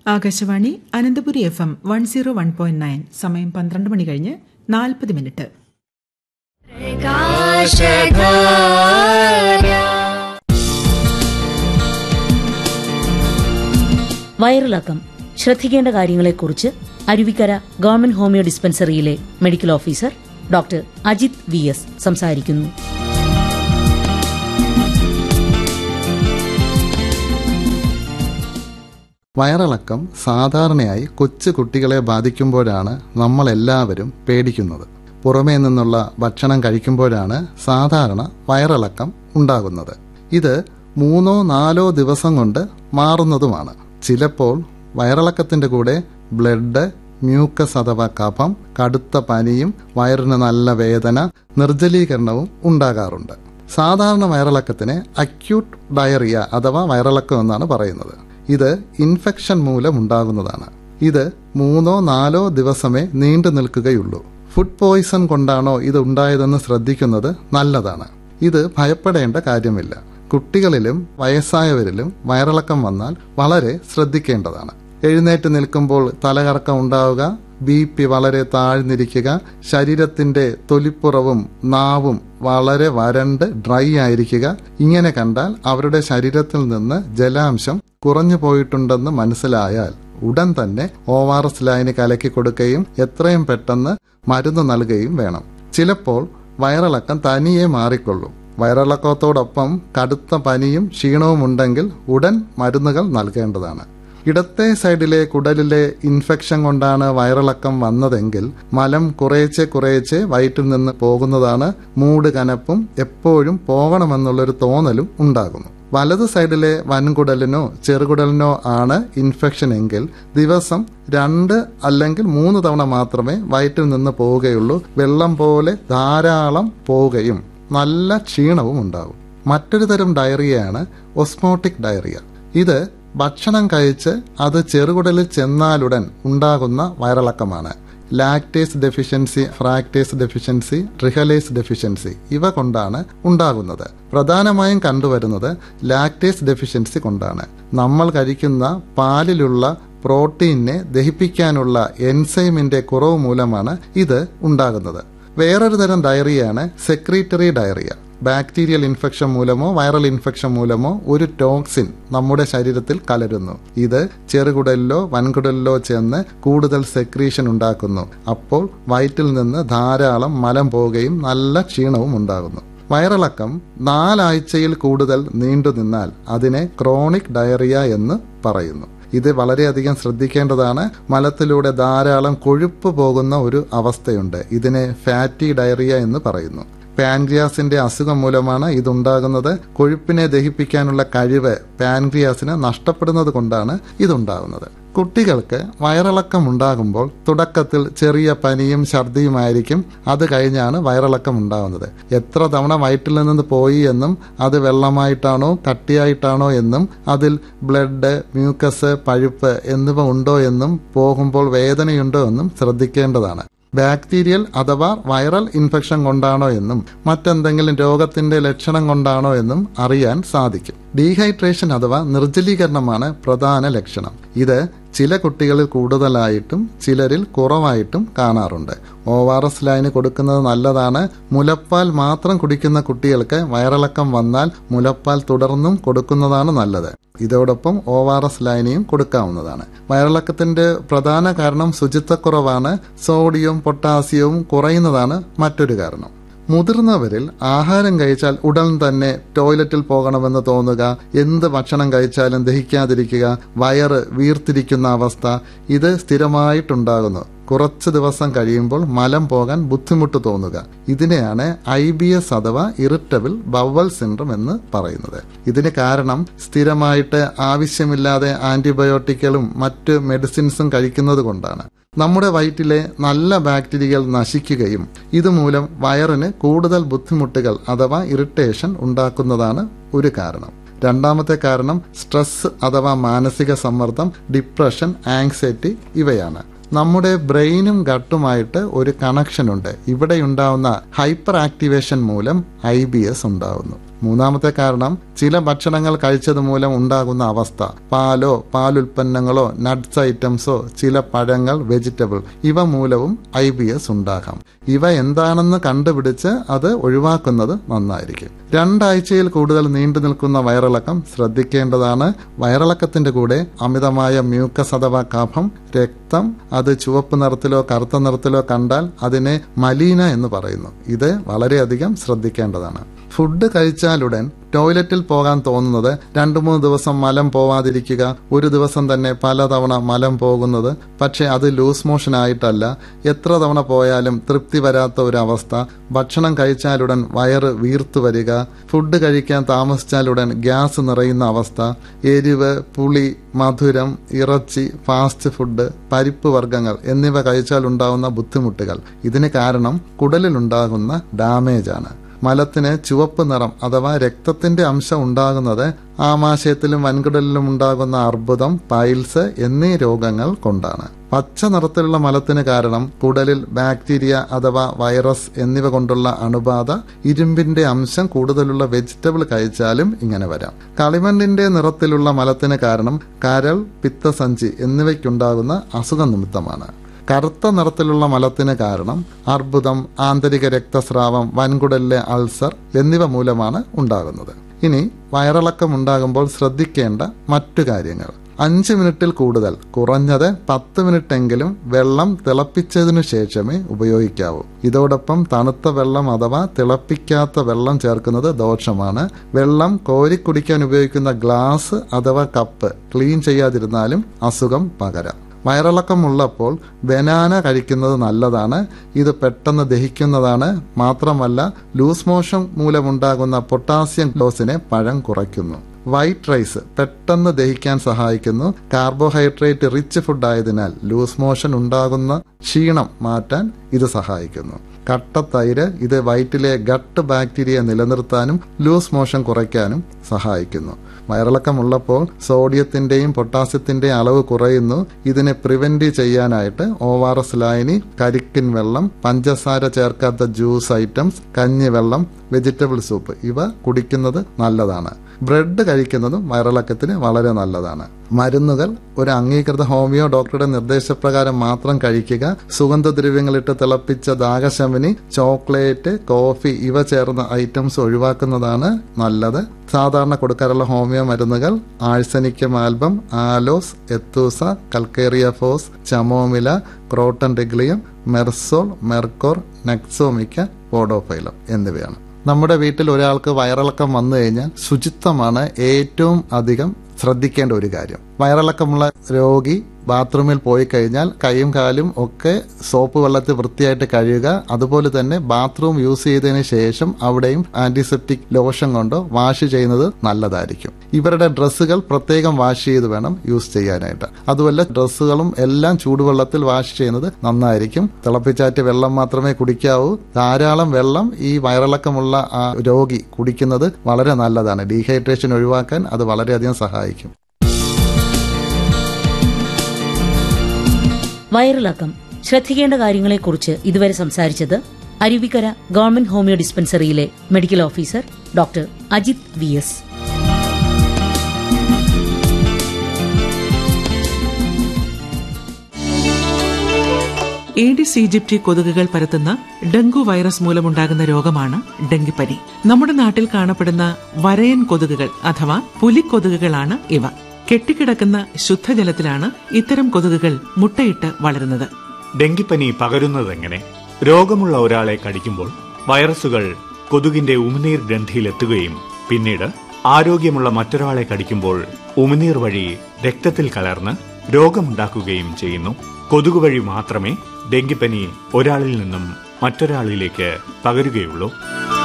Akashvani Ananthapuri F M one zero one point nine സമയം പന്ത്രണ്ട് മണി കഴിഞ്ഞ് നാൽപ്പത് മിനിറ്റ് വയറിളക്കം ശ്രദ്ധിക്കേണ്ട കാര്യങ്ങളെക്കുറിച്ച് അരുവിക്കര ഗവൺമെന്റ് ഹോമിയോ ഡിസ്പെൻസറിയിലെ medical officer doctor Ajith V S സംസാരിക്കുന്നു വയറിളക്കം സാധാരണയായി കൊച്ചു കുട്ടികളെ ബാധിക്കുമ്പോഴാണ് നമ്മളെല്ലാവരും പേടിക്കുന്നത് പുറമേ നിന്നുള്ള ഭക്ഷണം കഴിക്കുമ്പോഴാണ് സാധാരണ വയറിളക്കം ഉണ്ടാകുന്നത് ഇത് മൂന്നോ നാലോ ദിവസം കൊണ്ട് മാറുന്നതുമാണ് ചിലപ്പോൾ വയറിളക്കത്തിന്റെ കൂടെ ബ്ലഡ് മ്യൂക്കസ് അഥവാ കഫം കടുത്ത പനിയും വയറിന് നല്ല വേദന നിർജ്ജലീകരണവും ഉണ്ടാകാറുണ്ട് സാധാരണ വയറിളക്കത്തിന് അക്യൂട്ട് ഡയറിയ അഥവാ വയറിളക്കം എന്നാണ് പറയുന്നത് ഇത് ഇൻഫെക്ഷൻ മൂലം ഉണ്ടാകുന്നതാണ് ഇത് മൂന്നോ നാലോ ദിവസമേ നീണ്ടു നിൽക്കുകയുള്ളൂ ഫുഡ് പോയിസൺ കൊണ്ടാണോ ഇത് ഉണ്ടായതെന്ന് ശ്രദ്ധിക്കുന്നത് നല്ലതാണ് ഇത് ഭയപ്പെടേണ്ട കാര്യമില്ല കുട്ടികളിലും വയസ്സായവരിലും വയറിളക്കം വന്നാൽ വളരെ ശ്രദ്ധിക്കേണ്ടതാണ് എഴുന്നേറ്റ് നിൽക്കുമ്പോൾ തലകറക്കം ഉണ്ടാവുക ബി പി വളരെ താഴ്ന്നിരിക്കുക ശരീരത്തിന്റെ തൊലിപ്പുറവും നാവും വളരെ വരണ്ട് ഡ്രൈ ആയിരിക്കുക ഇങ്ങനെ കണ്ടാൽ അവരുടെ ശരീരത്തിൽ നിന്ന് ജലാംശം കുറഞ്ഞു പോയിട്ടുണ്ടെന്ന് മനസ്സിലായാൽ ഉടൻ തന്നെ ഒ ആർ എസ് ലൈന് കലക്കി കൊടുക്കുകയും എത്രയും പെട്ടെന്ന് മരുന്ന് നൽകുകയും വേണം ചിലപ്പോൾ വയറിളക്കം തനിയെ മാറിക്കൊള്ളും വയറിളക്കത്തോടൊപ്പം കടുത്ത പനിയും ക്ഷീണവും ഉണ്ടെങ്കിൽ ഉടൻ മരുന്നുകൾ നൽകേണ്ടതാണ് ഇടത്തെ സൈഡിലെ കുടലിലെ ഇൻഫെക്ഷൻ കൊണ്ടാണ് വയറിളക്കം വന്നതെങ്കിൽ മലം കുറേച്ചെ കുറേച്ചെ വയറ്റിൽ നിന്ന് പോകുന്നതാണ് മൂട് കനപ്പും എപ്പോഴും പോകണമെന്നുള്ളൊരു തോന്നലും ഉണ്ടാകുന്നു വലത് സൈഡിലെ വൻകുടലിനോ ചെറുകുടലിനോ ആണ് ഇൻഫെക്ഷൻ എങ്കിൽ ദിവസം രണ്ട് അല്ലെങ്കിൽ മൂന്ന് തവണ മാത്രമേ വയറ്റിൽ നിന്ന് പോവുകയുള്ളൂ വെള്ളം പോലെ ധാരാളം പോവുകയും നല്ല ക്ഷീണവും ഉണ്ടാകും മറ്റൊരു തരം ഡയറിയയാണ് ഒസ്മോട്ടിക് ഡയറിയ ഇത് ഭക്ഷണം കഴിച്ച് അത് ചെറുകുടലിൽ ചെന്നാലുടൻ ഉണ്ടാകുന്ന വയറിളക്കമാണ് lactase deficiency fructase deficiency trehalase deficiency ഇവ കൊണ്ടാണ് ഉണ്ടാകുന്നത് പ്രധാനമായും കണ്ടുവരുന്നത് ലാക്ടേസ് ഡെഫിഷ്യൻസി കൊണ്ടാണ് നമ്മൾ കഴിക്കുന്ന പാലിലുള്ള പ്രോട്ടീനെ ദഹിപ്പിക്കാനുള്ള എൻസൈമിന്റെ കുറവ് മൂലമാണ് ഇത് ഉണ്ടാകുന്നത് വേറൊരു തരം ഡയറിയാണ് സെക്രീറ്ററി ഡയറിയ ബാക്ടീരിയൽ ഇൻഫെക്ഷൻ മൂലമോ വൈറൽ ഇൻഫെക്ഷൻ മൂലമോ ഒരു ടോക്സിൻ നമ്മുടെ ശരീരത്തിൽ കലരുന്നു ഇത് ചെറുകുടലിലോ വൻകുടലിലോ ചെന്ന് കൂടുതൽ സെക്രീഷൻ ഉണ്ടാക്കുന്നു അപ്പോൾ വയറ്റിൽ നിന്ന് ധാരാളം മലം പോവുകയും നല്ല ക്ഷീണവും ഉണ്ടാകുന്നു വയറിളക്കം നാലാഴ്ചയിൽ കൂടുതൽ നീണ്ടു നിന്നാൽ അതിനെ ക്രോണിക് ഡയറിയ എന്ന് പറയുന്നു ഇത് വളരെയധികം ശ്രദ്ധിക്കേണ്ടതാണ് മലത്തിലൂടെ ധാരാളം കൊഴുപ്പ് പോകുന്ന ഒരു അവസ്ഥയുണ്ട് ഇതിനെ ഫാറ്റി ഡയറിയ എന്ന് പറയുന്നു പാൻക്രിയാസിന്റെ അസുഖം മൂലമാണ് ഇതുണ്ടാകുന്നത് കൊഴുപ്പിനെ ദഹിപ്പിക്കാനുള്ള കഴിവ് പാൻക്രിയാസിന് നഷ്ടപ്പെടുന്നത് കൊണ്ടാണ് ഇതുണ്ടാകുന്നത് കുട്ടികൾക്ക് വയറിളക്കം ഉണ്ടാകുമ്പോൾ തുടക്കത്തിൽ ചെറിയ പനിയും ഛർദിയുമായിരിക്കും അത് കഴിഞ്ഞാണ് വയറിളക്കം ഉണ്ടാകുന്നത് എത്ര തവണ വയറ്റിൽ നിന്ന് പോയി എന്നും അത് വെള്ളമായിട്ടാണോ കട്ടിയായിട്ടാണോ എന്നും അതിൽ ബ്ലഡ് മ്യൂക്കസ് പഴുപ്പ് എന്നിവ ഉണ്ടോ എന്നും പോകുമ്പോൾ വേദനയുണ്ടോ എന്നും ശ്രദ്ധിക്കേണ്ടതാണ് ബാക്ടീരിയൽ അഥവാ വൈറൽ ഇൻഫെക്ഷൻ കൊണ്ടാണോ എന്നും മറ്റെന്തെങ്കിലും രോഗത്തിന്റെ ലക്ഷണം കൊണ്ടാണോ എന്നും അറിയാൻ സാധിക്കും ഡീഹൈഡ്രേഷൻ അഥവാ നിർജ്ജലീകരണമാണ് പ്രധാന ലക്ഷണം ഇത് ചില കുട്ടികളിൽ കൂടുതലായിട്ടും ചിലരിൽ കുറവായിട്ടും കാണാറുണ്ട് ഒ ആർ എസ് ലൈന് കൊടുക്കുന്നത് നല്ലതാണ് മുലപ്പാൽ മാത്രം കുടിക്കുന്ന കുട്ടികൾക്ക് വയറിളക്കം വന്നാൽ മുലപ്പാൽ തുടർന്നും കൊടുക്കുന്നതാണ് നല്ലത് ഇതോടൊപ്പം ഒ ആർ എസ് ലൈനിയും കൊടുക്കാവുന്നതാണ് വയറിളക്കത്തിന്റെ പ്രധാന കാരണം ശുചിത്വക്കുറവാണ് സോഡിയവും പൊട്ടാസ്യവും കുറയുന്നതാണ് മറ്റൊരു കാരണം മുതിർന്നവരിൽ ആഹാരം കഴിച്ചാൽ ഉടൻ തന്നെ ടോയ്ലറ്റിൽ പോകണമെന്ന് തോന്നുക എന്ത് ഭക്ഷണം കഴിച്ചാലും ദഹിക്കാതിരിക്കുക വയറ് വീർത്തിരിക്കുന്ന അവസ്ഥ ഇത് സ്ഥിരമായിട്ടുണ്ടാകുന്നു കുറച്ച് ദിവസം കഴിയുമ്പോൾ മലം പോകാൻ ബുദ്ധിമുട്ട് തോന്നുക ഇതിനെയാണ് ഐ ബി എസ് അഥവാ ഇറിറ്റബിൾ ബവൽ സിൻഡ്രം എന്ന് പറയുന്നത് ഇതിന് കാരണം സ്ഥിരമായിട്ട് ആവശ്യമില്ലാതെ ആന്റിബയോട്ടിക്കുകളും മറ്റ് മെഡിസിൻസും കഴിക്കുന്നത് കൊണ്ടാണ് നമ്മുടെ വയറ്റിലെ നല്ല ബാക്ടീരിയകൾ നശിക്കുകയും ഇതുമൂലം വയറിന് കൂടുതൽ ബുദ്ധിമുട്ടുകൾ അഥവാ ഇറിറ്റേഷൻ ഉണ്ടാക്കുന്നതാണ് ഒരു കാരണം രണ്ടാമത്തെ കാരണം സ്ട്രെസ് അഥവാ മാനസിക സമ്മർദ്ദം ഡിപ്രഷൻ ആങ്സൈറ്റി ഇവയാണ് നമ്മുടെ ബ്രെയിനും ഗട്ടുമായിട്ട് ഒരു കണക്ഷൻ ഉണ്ട് ഇവിടെ ഉണ്ടാവുന്ന ഹൈപ്പർ ആക്ടിവേഷൻ മൂലം ഐ ബി എസ് ഉണ്ടാവുന്നു മൂന്നാമത്തെ കാരണം ചില ഭക്ഷണങ്ങൾ കഴിച്ചത് മൂലം ഉണ്ടാകുന്ന അവസ്ഥ പാലോ പാലുൽപ്പന്നങ്ങളോ നട്ട്സ് ഐറ്റംസോ ചില പഴങ്ങൾ വെജിറ്റബിൾ ഇവ മൂലവും ഐ ബി എസ് ഉണ്ടാകാം ഇവ എന്താണെന്ന് കണ്ടുപിടിച്ച് അത് ഒഴിവാക്കുന്നത് നന്നായിരിക്കും രണ്ടാഴ്ചയിൽ കൂടുതൽ നീണ്ടു നിൽക്കുന്ന വയറിളക്കം ശ്രദ്ധിക്കേണ്ടതാണ് വയറിളക്കത്തിന്റെ കൂടെ അമിതമായ മ്യൂക്കസ് അഥവാ കഫം രക്തം അത് ചുവപ്പ് നിറത്തിലോ കറുത്ത നിറത്തിലോ കണ്ടാൽ അതിനെ മലീന എന്ന് പറയുന്നു ഇത് വളരെയധികം ശ്രദ്ധിക്കേണ്ടതാണ് ഫുഡ് കഴിച്ചാലുടൻ ടോയ്ലറ്റിൽ പോകാൻ തോന്നുന്നത് രണ്ടു മൂന്ന് ദിവസം മലം പോവാതിരിക്കുക ഒരു ദിവസം തന്നെ പലതവണ മലം പോകുന്നത് പക്ഷെ അത് ലൂസ് മോഷൻ ആയിട്ടല്ല എത്ര തവണ പോയാലും തൃപ്തി വരാത്ത ഒരു അവസ്ഥ ഭക്ഷണം കഴിച്ചാലുടൻ വയറ് വീർത്തു വരിക ഫുഡ് കഴിക്കാൻ താമസിച്ചാലുടൻ ഗ്യാസ് നിറയുന്ന അവസ്ഥ എരിവ് പുളി മധുരം ഇറച്ചി ഫാസ്റ്റ് ഫുഡ് പരിപ്പ് വർഗ്ഗങ്ങൾ എന്നിവ കഴിച്ചാൽ ഉണ്ടാകുന്ന ബുദ്ധിമുട്ടുകൾ ഇതിന് കാരണം കുടലിലുണ്ടാകുന്ന ഡാമേജ് ആണ് മലത്തിന് ചുവപ്പ് നിറം അഥവാ രക്തത്തിന്റെ അംശം ഉണ്ടാകുന്നത് ആമാശയത്തിലും വൻകുടലിലും ഉണ്ടാകുന്ന അർബുദം പൈൽസ് എന്നീ രോഗങ്ങൾ കൊണ്ടാണ് പച്ച നിറത്തിലുള്ള മലത്തിന് കാരണം കുടലിൽ ബാക്ടീരിയ അഥവാ വൈറസ് എന്നിവ കൊണ്ടുള്ള അണുബാധ ഇരുമ്പിന്റെ അംശം കൂടുതലുള്ള വെജിറ്റബിൾ കഴിച്ചാലും ഇങ്ങനെ വരാം കളിമണ്ണിന്റെ നിറത്തിലുള്ള മലത്തിന് കാരണം കരൾ പിത്തസഞ്ചി എന്നിവയ്ക്കുണ്ടാകുന്ന അസുഖ നിമിത്തമാണ് കറുത്ത നിറത്തിലുള്ള മലത്തിന് കാരണം അർബുദം ആന്തരിക രക്തസ്രാവം വൻകുടലിലെ അൾസർ എന്നിവ മൂലമാണ് ഉണ്ടാകുന്നത് ഇനി വയറിളക്കം ഉണ്ടാകുമ്പോൾ ശ്രദ്ധിക്കേണ്ട മറ്റു കാര്യങ്ങൾ അഞ്ച് മിനിറ്റിൽ കൂടുതൽ കുറഞ്ഞത് പത്ത് മിനിറ്റെങ്കിലും വെള്ളം തിളപ്പിച്ചതിനു ശേഷമേ ഉപയോഗിക്കാവൂ ഇതോടൊപ്പം തണുത്ത വെള്ളം അഥവാ തിളപ്പിക്കാത്ത വെള്ളം ചേർക്കുന്നത് ദോഷമാണ് വെള്ളം കോരിക്കുടിക്കാൻ ഉപയോഗിക്കുന്ന ഗ്ലാസ് അഥവാ കപ്പ് ക്ലീൻ ചെയ്യാതിരുന്നാലും അസുഖം പകരാം വയറിളക്കമുള്ളപ്പോൾ ബനാന കഴിക്കുന്നത് നല്ലതാണ് ഇത് പെട്ടെന്ന് ദഹിക്കുന്നതാണ് മാത്രമല്ല ലൂസ് മോഷൻ മൂലമുണ്ടാകുന്ന പൊട്ടാസ്യം ഡോസിനെ പഴം കുറയ്ക്കുന്നു വൈറ്റ് റൈസ് പെട്ടെന്ന് ദഹിക്കാൻ സഹായിക്കുന്നു കാർബോഹൈഡ്രേറ്റ് റിച്ച് ഫുഡ് ആയതിനാൽ ലൂസ് മോഷൻ ഉണ്ടാകുന്ന ക്ഷീണം മാറ്റാൻ ഇത് സഹായിക്കുന്നു കട്ട തൈര് ഇത് വയറ്റിലെ ഗട്ട് ബാക്ടീരിയ നിലനിർത്താനും ലൂസ് മോഷൻ കുറയ്ക്കാനും സഹായിക്കുന്നു വയറിളക്കമുള്ളപ്പോൾ സോഡിയത്തിന്റെയും പൊട്ടാസ്യത്തിന്റെയും അളവ് കുറയുന്നു ഇതിനെ പ്രിവെന്റ് ചെയ്യാനായിട്ട് ഒ ആർ എസ് ലായനി കരിക്കിൻ വെള്ളം പഞ്ചസാര ചേർക്കാത്ത ജ്യൂസ് ഐറ്റംസ് കഞ്ഞിവെള്ളം വെജിറ്റബിൾ സൂപ്പ് ഇവ കുടിക്കുന്നത് നല്ലതാണ് ബ്രെഡ് കഴിക്കുന്നതും വയറിളക്കത്തിന് വളരെ നല്ലതാണ് മരുന്നുകൾ ഒരു അംഗീകൃത ഹോമിയോ ഡോക്ടറുടെ നിർദ്ദേശപ്രകാരം മാത്രം കഴിക്കുക സുഗന്ധദ്രവ്യങ്ങളിട്ട് തിളപ്പിച്ച ദാഹശമനി ചോക്ലേറ്റ് കോഫി ഇവ ചേർന്ന ഐറ്റംസ് ഒഴിവാക്കുന്നതാണ് നല്ലത് സാധാരണ കൊടുക്കാറുള്ള ഹോമിയോ മരുന്നുകൾ arsenicum album aloes aethusa calcarea phos chamomilla croton tiglium merc sol merc cor nux vomica podophyllum എന്നിവയാണ് നമ്മുടെ വീട്ടിൽ ഒരാൾക്ക് വയറിളക്കം വന്നു കഴിഞ്ഞാൽ ശുചിത്വമാണ് ഏറ്റവും അധികം ശ്രദ്ധിക്കേണ്ട ഒരു കാര്യം വയറിളക്കമുള്ള രോഗി ബാത്റൂമിൽ പോയി കഴിഞ്ഞാൽ കൈയും കാലും ഒക്കെ സോപ്പ് വെള്ളത്തിൽ വൃത്തിയായിട്ട് കഴുകുക അതുപോലെ തന്നെ ബാത്റൂം യൂസ് ചെയ്തതിന് ശേഷം അവിടെയും ആന്റിസെപ്റ്റിക് ലോഷൻ കൊണ്ടോ വാഷ് ചെയ്യുന്നത് നല്ലതായിരിക്കും ഇവരുടെ ഡ്രസ്സുകൾ പ്രത്യേകം വാഷ് ചെയ്ത് വേണം യൂസ് ചെയ്യാനായിട്ട് അതുമല്ല ഡ്രസ്സുകളും എല്ലാം ചൂടുവെള്ളത്തിൽ വാഷ് ചെയ്യുന്നത് നന്നായിരിക്കും തിളപ്പിച്ചാറ്റ് വെള്ളം മാത്രമേ കുടിക്കാവൂ ധാരാളം വെള്ളം ഈ വയറിളക്കമുള്ള ആ രോഗി കുടിക്കുന്നത് വളരെ നല്ലതാണ് ഡീഹൈഡ്രേഷൻ ഒഴിവാക്കാൻ അത് വളരെയധികം സഹായിക്കും വയറിളക്കം ശ്രദ്ധിക്കേണ്ട കാര്യങ്ങളെക്കുറിച്ച് ഇതുവരെ സംസാരിച്ചത് അരുവിക്കര ഗവൺമെന്റ് ഹോമിയോ ഡിസ്പെൻസറിയിലെ medical officer doctor Ajith V S aedes aegypti കൊതുകുകൾ പരത്തുന്ന ഡെങ്കു വൈറസ് മൂലമുണ്ടാകുന്ന രോഗമാണ് ഡെങ്കിപ്പനി നമ്മുടെ നാട്ടിൽ കാണപ്പെടുന്ന വരയൻ കൊതുകുകൾ അഥവാ പുലിക്കൊതുകുകളാണ് ഇവ കെട്ടിക്കിടക്കുന്ന ശുദ്ധജലത്തിലാണ് ഇത്തരം കൊതുകുകൾ മുട്ടയിട്ട് വളരുന്നത് ഡെങ്കിപ്പനി പകരുന്നതെങ്ങനെ രോഗമുള്ള ഒരാളെ കടിക്കുമ്പോൾ വൈറസുകൾ കൊതുകിന്റെ ഉമിനീർ ഗ്രന്ഥിയിലെത്തുകയും പിന്നീട് ആരോഗ്യമുള്ള മറ്റൊരാളെ കടിക്കുമ്പോൾ ഉമിനീർ വഴി രക്തത്തിൽ കലർന്ന് രോഗമുണ്ടാക്കുകയും ചെയ്യുന്നു കൊതുക് വഴി മാത്രമേ ഡെങ്കിപ്പനി ഒരാളിൽ നിന്നും മറ്റൊരാളിലേക്ക് പകരുകയുള്ളൂ